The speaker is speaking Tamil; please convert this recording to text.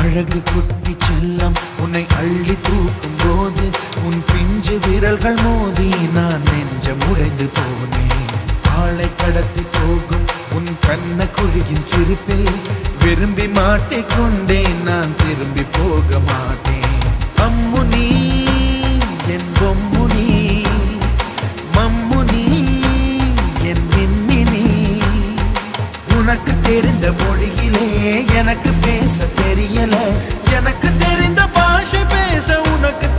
அழகு குட்டி செல்லம் உன்னை அள்ளி தூக்கும் போது உன் பிஞ்சு விரல்கள் மோதி நான் நெஞ்சம் உடைந்து போனேன் ஆளை கடத்தி போகும் உன் கண்ண குழியின் சிரிப்பில் விரும்பி மாட்டிக்கொண்டேன் நான் திரும்பி போக மாட்டேன் அம்மு நீ என் பொம்மு நீ மம்மு நீ என் மின்மினி உனக்கு தெரிந்த மொழியிலே எனக்கு பேச தெரியல எனக்கு தெரிந்த பாஷை பேச உனக்கு